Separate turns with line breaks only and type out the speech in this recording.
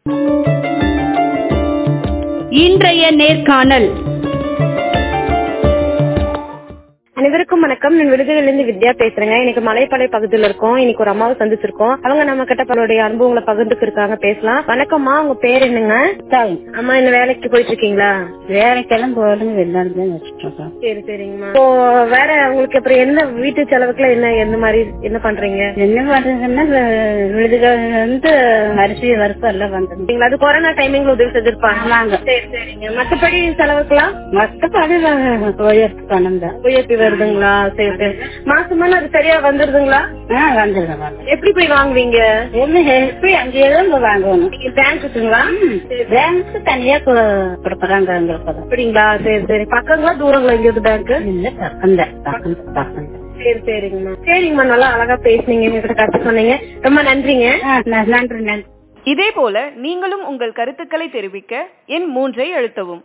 இன்றைய நேர்காணல்
அனைவருக்கும் வணக்கம் நான் விருதுகளிலிருந்து வித்யா பேசுறேங்க இன்னைக்கு மலைப்பாளைய பகுதியில் இருக்கோம் இன்னைக்கு ஒரு அம்மாவை சந்திச்சிருக்கோம் அவங்க நம்ம கிட்ட அவங்களுடைய அனுபவங்களை பகிர்ந்துக்கு இருக்காங்க பேசலாம் வணக்கம்மா உங்க பேர் என்னங்க அம்மா இந்த வேலைக்கு போயிட்டு இருக்கீங்களா
வேலைக்கெல்லாம் போகணும் வெளிநாடு தான் வச்சுட்டு இருக்கோம்
சரி சரிங்கம்மா இப்போ வேற உங்களுக்கு அப்புறம் என்ன வீட்டு செலவுக்குலாம் என்ன எந்த மாதிரி என்ன பண்றீங்க
என்ன பண்றதுன்னா விழுதுகள் வந்து அரிசி வறுப்பு எல்லாம் வந்தது
சரிங்களா? அது கொரோனா டைமிங்ல உதவி செஞ்சிருப்பாங்க
ஆமாங்க
சரி சரிங்க மத்தபடி செலவுக்குலாம்
மற்றபடி உயர்த்து பணம் தான்
உயர்த்தி வருதுங்களா சரி சரி மாசமான அது சரியா வந்துருதுங்களா
ஆ வந்துடுறேன் வந்துடுறேன்
எப்படி போய் வாங்குவீங்க
என்ன எப்படி அங்கேயே தான் போய் வாங்கணும்
நீங்க பேங்க்குங்களா
பேங்க்கு தனியா கொ- கொடுக்குறாங்க எங்களுக்கு அது.
அப்படிங்களா சரி சரி பக்கங்களா தூரங்களா இங்க இருந்து பேங்க்
இல்ல பக்கம் தான் பக்கம் தான், பக்கம் தான்.
சரி சரிங்கம்மா சரிங்கம்மா நல்லா அழகா பேசுனீங்க எங்ககிட்ட கருத்து சொன்னீங்க ரொம்ப நன்றிங்க
ஆ, ந- நன்றி நன்றி
இதேபோல நீங்களும் உங்கள் கருத்துக்களை தெரிவிக்க எண் மூன்றை அழுத்தவும்